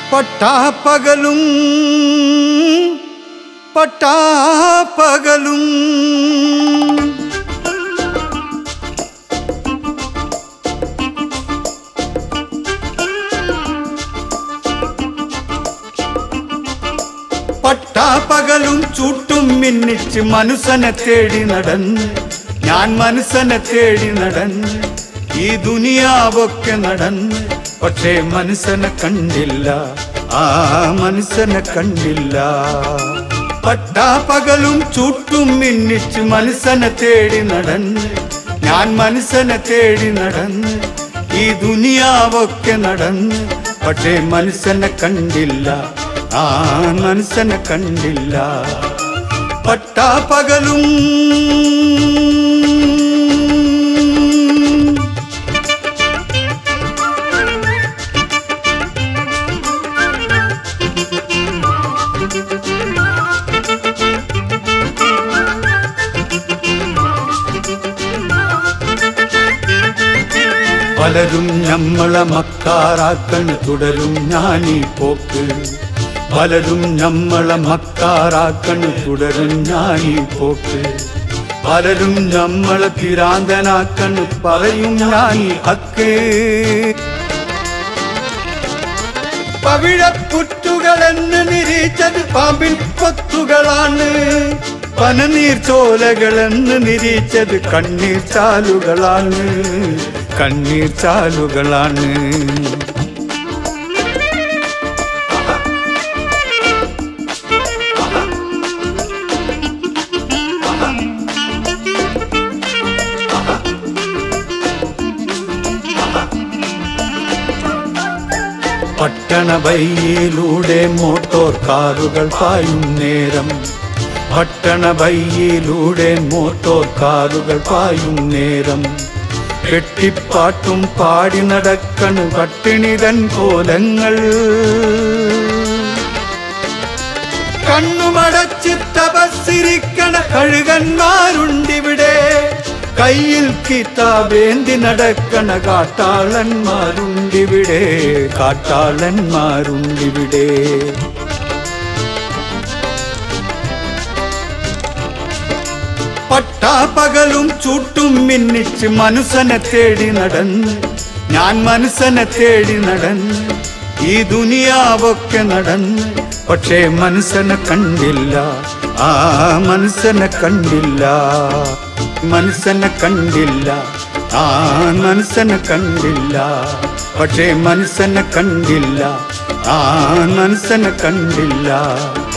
പട്ടാപ്പകലും പട്ടാപ്പകലും പട്ടാപ്പകലും ചൂട്ടും മിന്നിച്ച് മനുഷ്യനെ തേടി നടന്ന് ഞാൻ മനുഷ്യനെ തേടി നടന്ന് ഈ ദുനിയാവൊക്കെ നടന്ന് പക്ഷേ മനുഷ്യനെ കണ്ടില്ല ആ മനുഷ്യനെ കണ്ടില്ല പട്ടാപ്പകലും ചൂട്ടും മിന്നിച്ച് മനുഷ്യനെ തേടി നടന്ന് ഞാൻ മനുഷ്യനെ തേടി നടന്ന് ഈ ദുനിയാവൊക്കെ നടന്ന് പക്ഷേ മനുഷ്യനെ കണ്ടില്ല ആ മനുഷ്യനെ കണ്ടില്ല പട്ടാപ്പകലും പലരും ഞമ്മളെ മക്കാറാക്കണ് തുടരും ഞാനീ പോക്ക് പലരും ഞമ്മളെ മക്കാറാക്കണ് തുടരും ഞാനീ പോക്ക് പലരും ഞമ്മളെ പിരാന്തനാക്കണ് പറയും ഞാനീ ഹക്ക് പവിഴപ്പുറ്റുകളെന്ന് നിരീച്ചത് പാമ്പിൻ കൊത്തുകളാണ് പനനീർ ചോലകളെന്ന് നിരീച്ചത് കണ്ണീർ ചാലുകളാണ് കണ്ണീർ ചാലുകളാണ് പട്ടണ ബൈയിലൂടെ മോട്ടോർ കാറുകൾ പായും നേരം പട്ടണ ബൈയിലൂടെ മോട്ടോർ കാറുകൾ പായും നേരം കെട്ടിപ്പാട്ടും പാടി നടക്കണ് പട്ടിണിതൻ കോലങ്ങൾ കണ്ണുമടച്ച് തപസ്സിരിക്കണ കഴുകന്മാരുണ്ടിവിടെ കയ്യിൽ കിതാബേന്തി നടക്കണ കാട്ടാളന്മാരുണ്ടിവിടെ കാട്ടാളന്മാരുണ്ടിവിടെ പട്ടാപ്പകലും ചൂട്ടും മിന്നിച്ച് മനുഷ്യനെ തേടി നടന്ന് ഞാൻ മനുഷ്യനെ തേടി നടന്ന് ഈ ദുനിയാവൊക്കെ നടന്ന് പക്ഷേ മനുഷ്യനെ കണ്ടില്ല ആ മനുഷ്യനെ കണ്ടില്ല മനുഷ്യനെ കണ്ടില്ല ആ മനുഷ്യനെ കണ്ടില്ല പക്ഷേ മനുഷ്യനെ കണ്ടില്ല ആ മനുഷ്യനെ കണ്ടില്ല